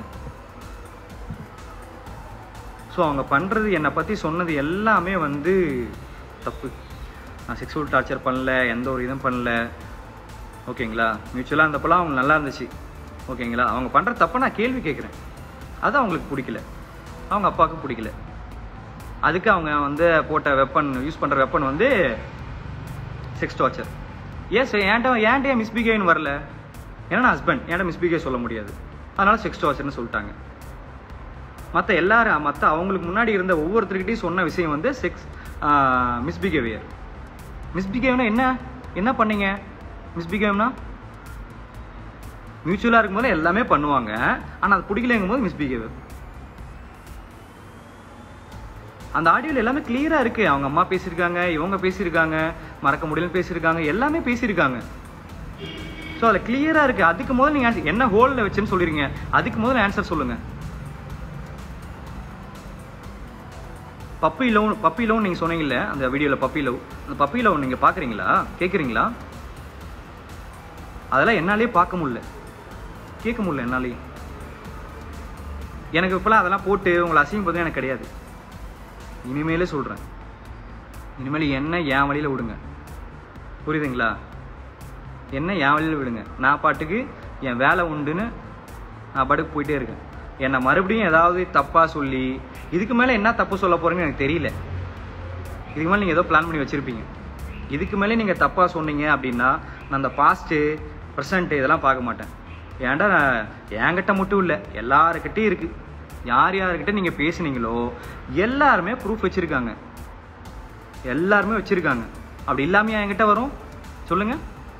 ஸோ அவங்க பண்ணுறது என்னை பற்றி சொன்னது எல்லாமே வந்து தப்பு நான் செக்ஸுவல் டார்ச்சர் பண்ணல எந்த ஒரு இதுவும் பண்ணல ஓகேங்களா மியூச்சுவலாக இருந்தப்பெல்லாம் அவங்க நல்லா இருந்துச்சு ஓகேங்களா அவங்க பண்ணுற தப்பை நான் கேள்வி கேட்குறேன் அது அவங்களுக்கு பிடிக்கல அவங்க அப்பாவுக்கு பிடிக்கல அதுக்கு அவங்க வந்து போட்ட வெப்பன் யூஸ் பண்ணுற வெப்பன் வந்து செக்ஸ் டார்ச்சர் எஸ் ஏன்டா ஏன்டே மிஸ்பிகேவ்னு வரல ஏன்னா நான் ஹஸ்பண்ட் ஏன்டா மிஸ்பிகேவ் சொல்ல முடியாது அதனால செக்ஸ் டார்ச்சர்னு சொல்லிட்டாங்க மற்ற எல்லாரும் மற்ற அவங்களுக்கு முன்னாடி இருந்த ஒவ்வொருத்தருக்கிட்டையும் சொன்ன விஷயம் வந்து செக்ஸ் மிஸ்பிஹேவியர் மிஸ்பிஹேவ்னா என்ன என்ன பண்ணீங்க மிஸ்பிஹேவ்னா மியூச்சுவலாக இருக்கும்போது எல்லாமே பண்ணுவாங்க ஆனால் அது பிடிக்கலங்கும் போது மிஸ்பிஹேவியர் அந்த ஆடியோவில் எல்லாமே கிளியராக இருக்கு அவங்க அம்மா பேசியிருக்காங்க இவங்க பேசியிருக்காங்க மறக்க முடியலன்னு பேசியிருக்காங்க எல்லாமே பேசியிருக்காங்க ஸோ அதில் கிளியராக இருக்கு அதுக்கு முதல்ல நீங்கள் answer- என்ன ஹோல்டில் வச்சுன்னு சொல்லிருங்க அதுக்கு முதல்ல ஆன்சர் சொல்லுங்க பப்பி லவ் பப்பி லவ் நீங்கள் சொன்னீங்கல்ல அந்த வீடியோவில் பப்பி லவ் அந்த பப்பி லவ் நீங்கள் பார்க்குறீங்களா கேட்குறீங்களா அதெல்லாம் என்னாலே பார்க்க முடியல கேட்க முடியல என்னாலே எனக்கு இப்போலாம் அதெல்லாம் போட்டு உங்களை அசிங்கப்படுறது எனக்கு கிடையாது இனிமேலே சொல்கிறேன் இனிமேல் என்ன என் வழியில் விடுங்க புரியுதுங்களா என்ன என் வழியில் விடுங்க நான் பாட்டுக்கு என் வேலை உண்டுன்னு நான் பாட்டுக்கு போயிட்டே இருக்கேன் என்னை மறுபடியும் ஏதாவது தப்பாக சொல்லி இதுக்கு மேலே என்ன தப்பு சொல்ல போகிறேன்னு எனக்கு தெரியல இதுக்கு மேலே நீங்கள் ஏதோ பிளான் பண்ணி வச்சுருப்பீங்க இதுக்கு மேலே நீங்கள் தப்பாக சொன்னீங்க அப்படின்னா நான் அந்த பாஸ்ட்டு ப்ரெசண்ட்டு இதெல்லாம் பார்க்க மாட்டேன் ஏன்டா நான் என்கிட்ட மட்டும் இல்லை எல்லாருக்கிட்டையும் இருக்குது யார் யார்கிட்ட நீங்கள் பேசுனீங்களோ எல்லாருமே ப்ரூஃப் வச்சுருக்காங்க எல்லாருமே வச்சுருக்காங்க அப்படி இல்லாமல் என்கிட்ட வரும் சொல்லுங்கள்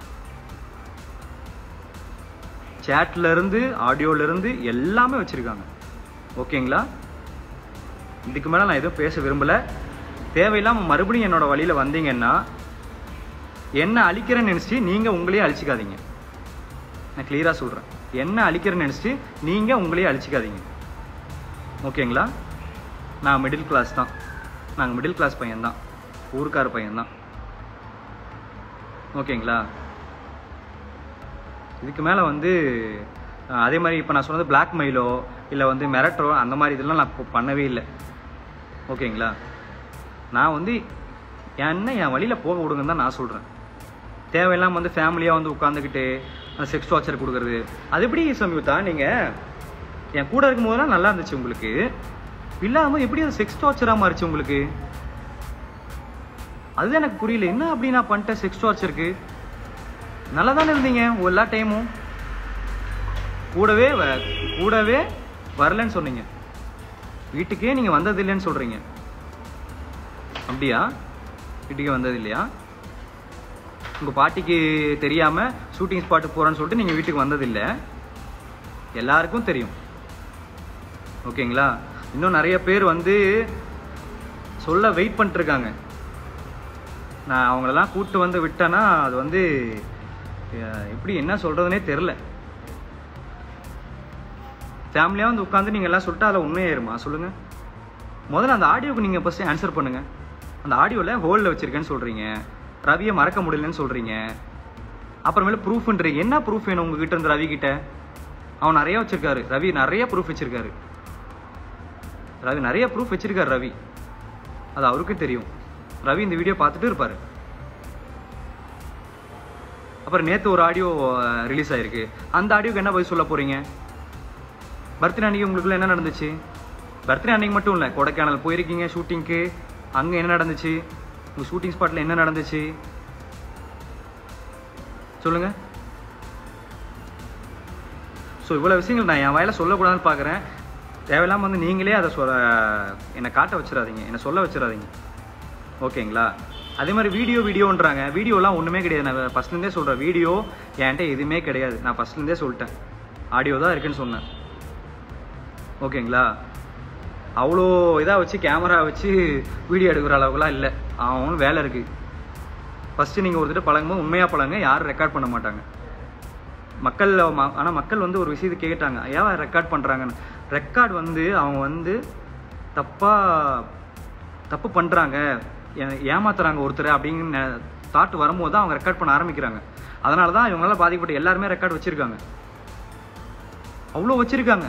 சேட்ல இருந்து ஆடியோல இருந்து எல்லாமே வச்சிருக்காங்க ஓகேங்களா இதுக்கு மேல நான் எதுவும் பேச விரும்பல தேவையில்லாம மறுபடியும் என்னோட வழியில வந்தீங்கன்னா என்ன அழிக்கிறேன்னு நினைச்சு நீங்க உங்களையே அழிச்சிக்காதீங்க நான் கிளியரா சொல்றேன் என்ன அழிக்கிறேன்னு நினைச்சு நீங்க உங்களையே அழிச்சிக்காதீங்க ஓகேங்களா நான் மிடில் கிளாஸ் தான் நாங்கள் மிடில் கிளாஸ் பையன் தான் ஊருக்கார பையன் தான் ஓகேங்களா இதுக்கு மேலே வந்து அஹ், அதே மாதிரி இப்போ நான் சொன்னது பிளாக் மெயிலோ இல்லை வந்து மிரட்டோ அந்த மாதிரி இதெல்லாம் நான் இப்போ பண்ணவே இல்லை ஓகேங்களா நான் வந்து என்ன என் வழியில் போக விடுங்கன்னு தான் நான் சொல்கிறேன் தேவையில்லாம வந்து ஃபேமிலியாக வந்து உட்காந்துக்கிட்டு அந்த செக்ஸ் டார்ச்சர் கொடுக்குறது அது எப்படி சமீபத்தா நீங்கள் என் கூட இருக்கும்போதெல்லாம் நல்லா இருந்துச்சு உங்களுக்கு இல்லாமல் எப்படி அது செக்ஸ் டார்ச்சராக மாறிச்சு உங்களுக்கு அதுதான் எனக்கு புரியல என்ன அப்படி நான் பண்ணிட்டேன் செக்ஸ் டார்ச்சருக்கு நல்லா தானே இருந்தீங்க எல்லா டைமும் கூடவே வ- கூடவே வரலன்னு சொன்னீங்க வீட்டுக்கே நீங்கள் வந்தது இல்லைன்னு சொல்கிறீங்க அப்படியா வீட்டுக்கே வந்தது இல்லையா உங்கள் பாட்டிக்கு தெரியாமல் ஷூட்டிங் ஸ்பாட்டுக்கு போகிறேன்னு சொல்லிட்டு நீங்கள் வீட்டுக்கு வந்ததில்லை எல்லாருக்கும் தெரியும் ஓகேங்களா இன்னும் நிறைய பேர் வந்து சொல்ல வெயிட் பண்ணிட்டுருக்காங்க நான் அவங்களெல்லாம் கூப்பிட்டு வந்து விட்டேன்னா அது வந்து அஹ், எப்படி என்ன சொல்கிறதுனே தெரில ஃபேமிலியாக வந்து உட்காந்து நீங்கள் எல்லாம் சொல்லிட்டு அதில் உண்மையாயிருமா சொல்லுங்கள் முதல்ல அந்த ஆடியோக்கு நீங்கள் ஃபஸ்ட்டு ஆன்சர் பண்ணுங்கள் அந்த ஆடியோவில் ஹோல்டில் வச்சுருக்கேன்னு சொல்கிறீங்க ரவியை மறக்க முடியலன்னு சொல்கிறீங்க அப்புறமேல ப்ரூஃப்ன்றீங்க என்ன ப்ரூஃப் வேணும் உங்ககிட்ட இருந்து ரவி கிட்ட அவன் நிறைய வச்சிருக்காரு ரவி நிறைய ப்ரூஃப் வச்சிருக்காரு ரவி நிறைய ப்ரூஃப் வச்சிருக்காரு ரவி அது அவருக்கும் தெரியும் ரவி இந்த வீடியோ பார்த்துட்டு இருப்பாரு அப்புறம் நேற்று ஒரு ஆடியோ ரிலீஸ் ஆயிருக்கு அந்த ஆடியோக்கு என்ன பதில் சொல்ல போறீங்க பர்த்டே அன்னைக்கு உங்களுக்குள்ள என்ன நடந்துச்சு பர்த்டே அன்னைக்கு மட்டும் இல்லை கொடைக்கானல் போயிருக்கீங்க ஷூட்டிங்க்கு அங்கே என்ன நடந்துச்சு உங்கள் ஷூட்டிங் ஸ்பாட்டில் என்ன நடந்துச்சு சொல்லுங்க ஸோ இவ்வளோ விஷயங்கள் நான் என் வாயில சொல்லக்கூடாதுன்னு பார்க்குறேன் தேவையில்லாமல் வந்து நீங்களே அதை சொல்ல என்னை காட்ட வச்சிடாதீங்க என்னை சொல்ல வச்சிடாதீங்க ஓகேங்களா அதே மாதிரி வீடியோ வீடியோன்றாங்க வீடியோலாம் ஒன்றுமே கிடையாது நான் ஃபஸ்ட்லேருந்தே சொல்கிறேன் வீடியோ என்கிட்ட எதுவுமே கிடையாது நான் ஃபஸ்ட்லேருந்தே சொல்லிட்டேன் ஆடியோ தான் இருக்குன்னு சொன்னேன் ஓகேங்களா அவ்வளோ இதாக வச்சு கேமரா வச்சு வீடியோ எடுக்கிற அளவுக்குலாம் இல்லை அவன் வேலை இருக்குது ஃபஸ்ட்டு நீங்கள் ஒருத்தர் பழகும்போது உண்மையாக பழங்க யாரும் ரெக்கார்ட் பண்ண மாட்டாங்க மக்கள் ஆனால் மக்கள் வந்து ஒரு விஷயத்தை கேட்டாங்க ஏன் ரெக்கார்ட் பண்ணுறாங்கன்னு ரெக்கார்ட் வந்து அவங்க வந்து தப்பாக தப்பு பண்ணுறாங்க ஏமாத்துறாங்க ஒருத்தர் அப்படிங்கிற தாட் வரும்போது தான் அவங்க ரெக்கார்ட் பண்ண ஆரம்பிக்கிறாங்க அதனால தான் இவங்களால பாதிக்கப்பட்ட எல்லாருமே ரெக்கார்ட் வச்சுருக்காங்க அவ்வளோ வச்சுருக்காங்க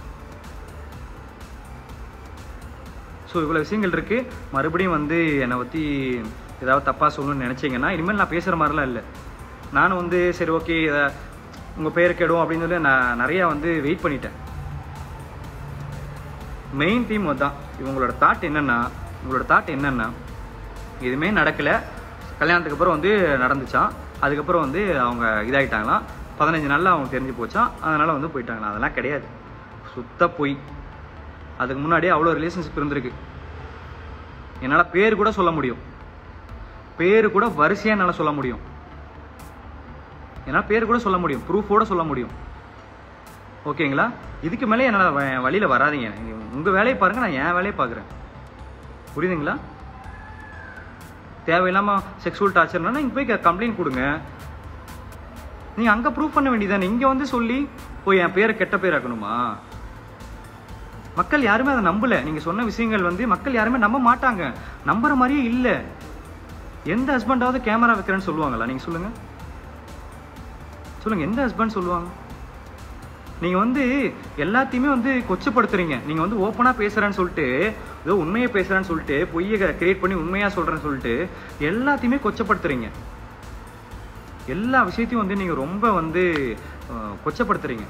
ஸோ இவ்வளோ விஷயங்கள் இருக்குது மறுபடியும் வந்து என்னை பற்றி ஏதாவது தப்பாக சொல்லணும்னு நினச்சிங்கன்னா இனிமேல் நான் பேசுகிற மாதிரிலாம் இல்லை நானும் வந்து சரி ஓகே உங்கள் பேர் கெடும் அப்படின்னு சொல்லி நான் நிறையா வந்து வெயிட் பண்ணிட்டேன் மெயின் தீம் தான் இவங்களோட தாட் என்னென்னா உங்களோட தாட் என்னென்னா எதுவுமே நடக்கலை கல்யாணத்துக்கு அப்புறம் வந்து நடந்துச்சான் அதுக்கப்புறம் வந்து அவங்க இதாகிட்டாங்களாம் பதினஞ்சு நாளில் அவங்க தெரிஞ்சு போச்சான் அதனால் வந்து போயிட்டாங்களாம் அதெல்லாம் கிடையாது சுத்த பொய் அதுக்கு முன்னாடியே அவ்வளோ ரிலேஷன்ஷிப் இருந்திருக்கு என்னால் பேர் கூட சொல்ல முடியும் பேர் கூட வரிசையாக என்னால் சொல்ல முடியும் என்னால் பேர் கூட சொல்ல முடியும் ப்ரூஃபோட சொல்ல முடியும் ஓகேங்களா இதுக்கு மேலே என்னால் வ- வழியில வராதீங்க உங்கள் வேலையை பாருங்கள் நான் என் வேலையை பார்க்குறேன் புரியுதுங்களா தேவையில்லாமல் செக்ஸுவல் டார்ச்சர்னா நீங்கள் போய் கம்ப்ளைண்ட் கொடுங்க நீங்கள் அங்கே ப்ரூவ் பண்ண வேண்டியதானே இங்கே வந்து சொல்லி போய் என் பேரை கெட்ட பேர் ஆக்கணுமா மக்கள் யாருமே அதை நம்பல நீங்க சொன்ன விஷயங்கள் வந்து மக்கள் யாருமே நம்ப மாட்டாங்க நம்புற மாதிரியே இல்ல எந்த ஹஸ்பண்டாவது கேமரா வைக்கிறேன்னு சொல்லுவாங்களா நீங்க சொல்லுங்க சொல்லுங்க எந்த ஹஸ்பண்ட் சொல்லுவாங்க நீங்க வந்து எல்லாத்தையுமே வந்து கொச்சப்படுத்துறீங்க நீங்க வந்து ஓப்பனா பேசுறேன்னு சொல்லிட்டு ஏதோ உண்மையை பேசுறேன்னு சொல்லிட்டு பொய்யை கிரியேட் பண்ணி உண்மையா சொல்றேன்னு சொல்லிட்டு எல்லாத்தையுமே கொச்சப்படுத்துறீங்க எல்லா விஷயத்தையும் வந்து நீங்க ரொம்ப வந்து அஹ், கொச்சப்படுத்துறீங்க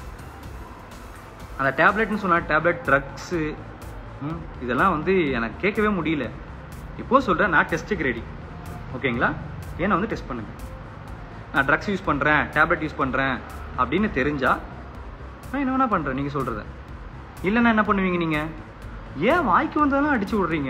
அந்த டேப்லெட்னு சொன்னா டேப்லெட் ட்ரக்ஸு இதெல்லாம் வந்து எனக்கு கேட்கவே முடியல இப்போ சொல்கிறேன் நான் டெஸ்ட்டுக்கு ரெடி ஓகேங்களா ஏன்னா வந்து டெஸ்ட் பண்ணுங்க நான் ட்ரக்ஸ் யூஸ் பண்ணுறேன் டேப்லெட் யூஸ் பண்ணுறேன் அப்படின்னு தெரிஞ்சா நான் என்ன வேணா பண்ணுறேன் நீங்கள் சொல்கிறத இல்லைன்னா என்ன பண்ணுவீங்க நீங்கள் ஏன் வாய்க்கு வந்தாலும் அடிச்சு விடுறீங்க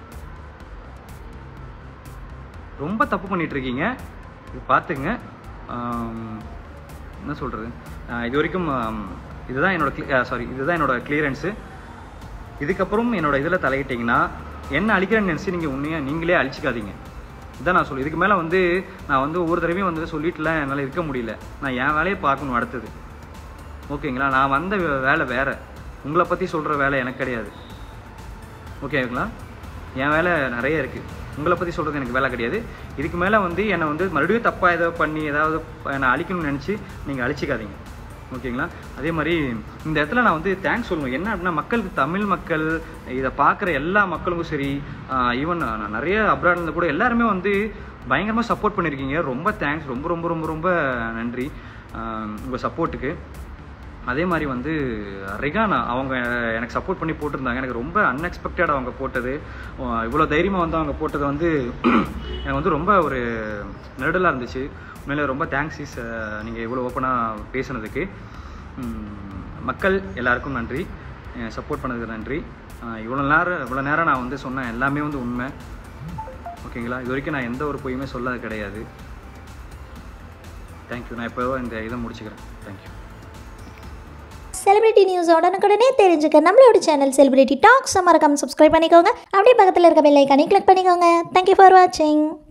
ரொம்ப தப்பு பண்ணிட்டு இருக்கீங்க இது பார்த்துங்க ஆம், என்ன சொல்கிறது இது வரைக்கும் ஆம், இதுதான் என்னோட சாரி இதுதான் என்னோட கிளியரன்ஸு இதுக்கப்புறம் என்னோட இதில் தலையிட்டீங்கன்னா என்ன அழிக்கிறேன்னு நினச்சி நீங்கள் உண்மையாக நீங்களே அழிச்சிக்காதீங்க இதான் நான் சொல்லு இதுக்கு மேலே வந்து நான் வந்து ஒவ்வொரு தடவையும் வந்து சொல்லிட்டுலாம் என்னால் இருக்க முடியல நான் என் வேலையை பார்க்கணும் அடுத்தது ஓகேங்களா நான் வந்த வே- வேலை வேற உங்களை பற்றி சொல்கிற வேலை எனக்கு கிடையாது ஓகேங்களா என் வேலை நிறைய இருக்குது உங்களை பற்றி சொல்கிறது எனக்கு வேலை கிடையாது இதுக்கு மேலே வந்து என்னை வந்து மறுபடியும் தப்பாக ஏதோ பண்ணி ஏதாவது ப- என்னை அழிக்கணும்னு நினச்சி நீங்கள் அழிச்சிக்காதீங்க ஓகேங்களா அதே மாதிரி இந்த இடத்துல நான் வந்து தேங்க்ஸ் சொல்லணும் என்ன அப்படின்னா மக்களுக்கு தமிழ் மக்கள் இதை பார்க்குற எல்லா மக்களுக்கும் சரி ஈவன் நான் நிறைய அப்ராட் இருந்து கூட எல்லாருமே வந்து பயங்கரமாக சப்போர்ட் பண்ணியிருக்கீங்க ரொம்ப தேங்க்ஸ் ரொம்ப ரொம்ப ரொம்ப ரொம்ப நன்றி உங்கள் சப்போர்ட்டுக்கு அதே மாதிரி வந்து ரெகானா அவங்க எனக்கு சப்போர்ட் பண்ணி போட்டிருந்தாங்க எனக்கு ரொம்ப அன்எக்ஸ்பெக்டட் அவங்க போட்டது இவ்வளோ தைரியமாக வந்து அவங்க போட்டது வந்து எனக்கு வந்து ரொம்ப ஒரு நெருடலாக இருந்துச்சு உண்மையிலே ரொம்ப தேங்க்ஸ் இஸ் நீங்கள் இவ்வளோ ஓப்பனாக பேசுனதுக்கு உம், மக்கள் எல்லாருக்கும் நன்றி சப்போர்ட் பண்ணதுக்கு நன்றி அஹ் இவ்வளோ நேரம் இவ்வளோ நேரம் நான் வந்து சொன்ன எல்லாமே வந்து உண்மை ஓகேங்களா இது வரைக்கும் நான் எந்த ஒரு பொய்யுமே சொல்லாது கிடையாது தேங்க்யூ நான் இப்போ இந்த இதை முடிச்சுக்கிறேன் தேங்க்யூ செலிபிரிட்டி நியூஸ் உடனுக்குடனே தெரிஞ்சுக்க நம்மளோட சேனல் செலிபிரிட்டி டாக்ஸ் மறக்காம சப்ஸ்கிரைப் பண்ணிக்கோங்க அப்படியே பக்கத்தில் இருக்க பெல் ஐக்கானே கிளிக் பண்ணிக்கோங்க தேங்க்யூ ஃபார் வாட்சிங்